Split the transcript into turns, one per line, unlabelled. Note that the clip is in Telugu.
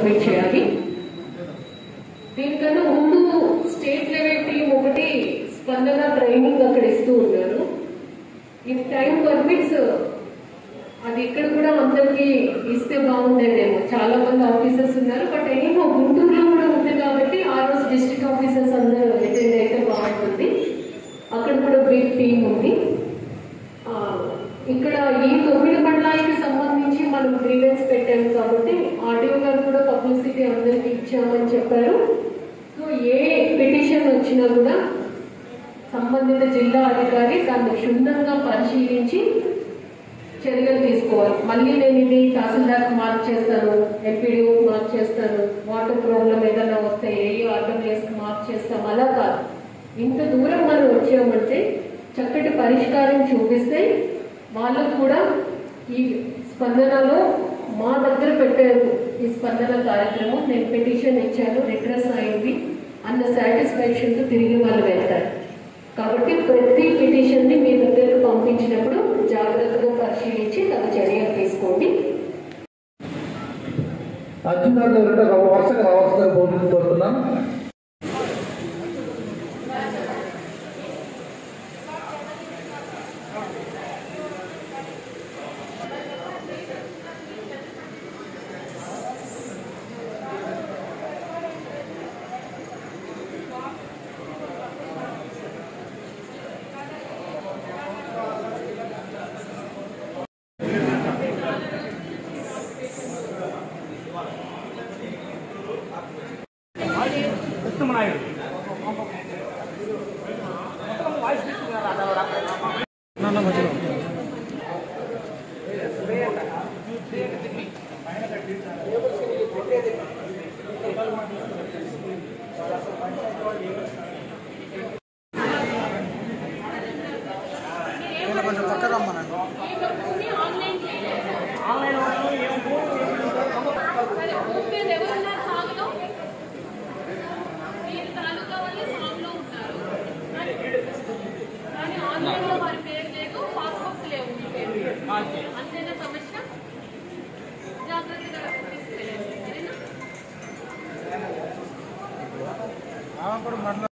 సబ్మిట్ చేయాలి దీనికన్నా ముందు స్టేట్ లెవెల్ టీం ఒకటి స్పందన ట్రైనింగ్ అక్కడ ఇస్తూ ఉన్నారు ఇఫ్ టైం పర్మిట్స్ అది ఇక్కడ కూడా అందరికి ఇస్తే బాగుండేదేమో చాలా మంది ఆఫీసర్స్ ఉన్నారు బట్ ఎనీహో గుంటూరులో కూడా ఉంది కాబట్టి ఆ రోజు డిస్ట్రిక్ట్ ఆఫీసర్స్ అందరూ అటెండ్ అయితే బాగుంటుంది అక్కడ కూడా బిగ్ టీం ఉంది ఆ, ఇక్కడ ఈ తొమ్మిది మండలానికి సంబంధించి మనం గ్రీవెన్స్ పెట్టాము కాబట్టి ఆడియో గారు కూడా పబ్లిసిటీ అందరికి ఇచ్చామని చెప్పారు సో ఏ పిటిషన్ వచ్చినా కూడా సంబంధిత జిల్లా అధికారి దాన్ని క్షుణ్ణంగా పరిశీలించి చర్యలు తీసుకోవాలి మళ్ళీ నేను ఇది తహసీల్దార్ మార్క్ చేస్తాను ఎంపీడీఓ మార్క్ చేస్తాను వాటర్ ప్రాబ్లం ఏదైనా వస్తే ఏ ఆర్డబ్ల్యూఎస్ మార్క్ చేస్తాం అలా కాదు ఇంత దూరం మనం వచ్చామంటే చక్కటి పరిష్కారం చూపిస్తే వాళ్ళకు కూడా ఈ స్పందనలో మా దగ్గర పెట్టారు ఈ స్పందన కార్యక్రమం నేను పిటిషన్ ఇచ్చాను రిట్రెస్ అయింది అన్న సాటిస్ఫాక్షన్తో తిరిగి వాళ్ళు వెళ్తారు కాబట్టి ప్రతి పిటిషన్ ని మీ దగ్గరకు పంపించినప్పుడు జాగ్రత్తగా పరిశీలించి తగు చర్యలు తీసుకోండి
అర్జునాలు ఎవరంటే వరుసగా రావాల్సిన పోటీ కోరుతున్నాం
మీరు ఎవరున్నారు సాగులో మీరు తాలూకా వాళ్ళు సాగులో ఉంటారు కానీ ఆన్లైన్లో వారి పేరు లేదు పాస్బుక్స్ లేవు మీ పేరు